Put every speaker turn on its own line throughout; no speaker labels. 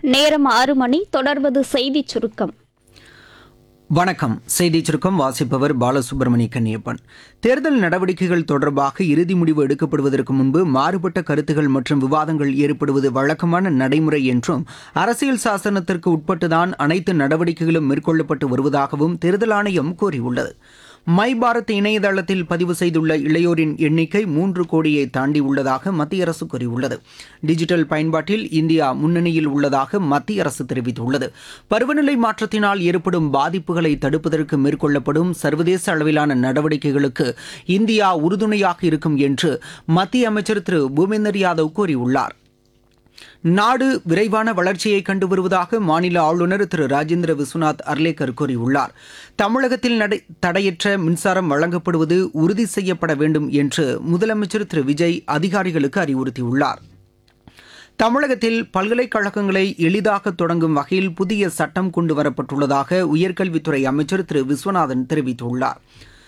நேரம் ஆறு மணி தொடர்வது செய்திச் சுருக்கம்
வணக்கம் செய்திச் சுருக்கம் வாசிப்பவர் பாலசுப்ரமணி கன்னியப்பன் தேர்தல் நடவடிக்கைகள் தொடர்பாக இறுதி முடிவு எடுக்கப்படுவதற்கு முன்பு மாறுபட்ட கருத்துகள் மற்றும் விவாதங்கள் ஏற்படுவது வழக்கமான நடைமுறை என்றும் அரசியல் சாசனத்திற்கு உட்பட்டுதான் அனைத்து நடவடிக்கைகளும் மேற்கொள்ளப்பட்டு வருவதாகவும் தேர்தல் ஆணையம் கூறியுள்ளது மை பாரத் இணையதளத்தில் பதிவு செய்துள்ள இளையோரின் எண்ணிக்கை மூன்று கோடியை தாண்டி உள்ளதாக மத்திய அரசு கூறியுள்ளது டிஜிட்டல் பயன்பாட்டில் இந்தியா முன்னணியில் உள்ளதாக மத்திய அரசு தெரிவித்துள்ளது பருவநிலை மாற்றத்தினால் ஏற்படும் பாதிப்புகளை தடுப்பதற்கு மேற்கொள்ளப்படும் சர்வதேச அளவிலான நடவடிக்கைகளுக்கு இந்தியா உறுதுணையாக இருக்கும் என்று மத்திய அமைச்சர் திரு பூபேந்தர் யாதவ் கூறியுள்ளார் நாடு விரைவான வளர்ச்சியை கண்டு வருவதாக மாநில ஆளுநர் திரு ராஜேந்திர விஸ்வநாத் அர்லேக்கர் கூறியுள்ளார் தமிழகத்தில் நடை தடையற்ற மின்சாரம் வழங்கப்படுவது உறுதி செய்யப்பட வேண்டும் என்று முதலமைச்சர் திரு விஜய் அதிகாரிகளுக்கு அறிவுறுத்தியுள்ளார் தமிழகத்தில் பல்கலைக்கழகங்களை எளிதாக தொடங்கும் வகையில் புதிய சட்டம் கொண்டு வரப்பட்டுள்ளதாக உயர்கல்வித்துறை அமைச்சர் திரு விஸ்வநாதன் தெரிவித்துள்ளார்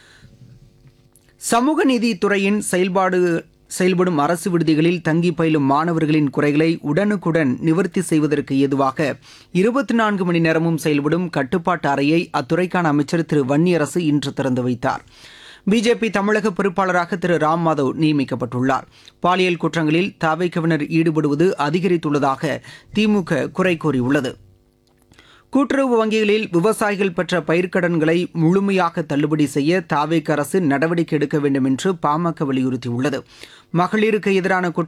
சமூக நீதித்துறையின் செயல்பாடு செயல்படும் அரசு விடுதிகளில் தங்கி பயிலும் மாணவர்களின் குறைகளை உடனுக்குடன் நிவர்த்தி செய்வதற்கு ஏதுவாக இருபத்தி நான்கு மணி நேரமும் செயல்படும் கட்டுப்பாட்டு அறையை அத்துறைக்கான அமைச்சர் திரு வன்னியரசு இன்று திறந்து வைத்தார் பிஜேபி தமிழக பொறுப்பாளராக திரு ராம் மாதவ் நியமிக்கப்பட்டுள்ளார் பாலியல் குற்றங்களில் தாவைக்கவினர் ஈடுபடுவது அதிகரித்துள்ளதாக திமுக குறை கூறியுள்ளது கூட்டுறவு வங்கிகளில் விவசாயிகள் பெற்ற பயிர்க்கடன்களை முழுமையாக தள்ளுபடி செய்ய தாவேக் அரசு நடவடிக்கை எடுக்க வேண்டும் என்று பாமக வலியுறுத்தியுள்ளது மகளிருக்கு எதிரான குற்ற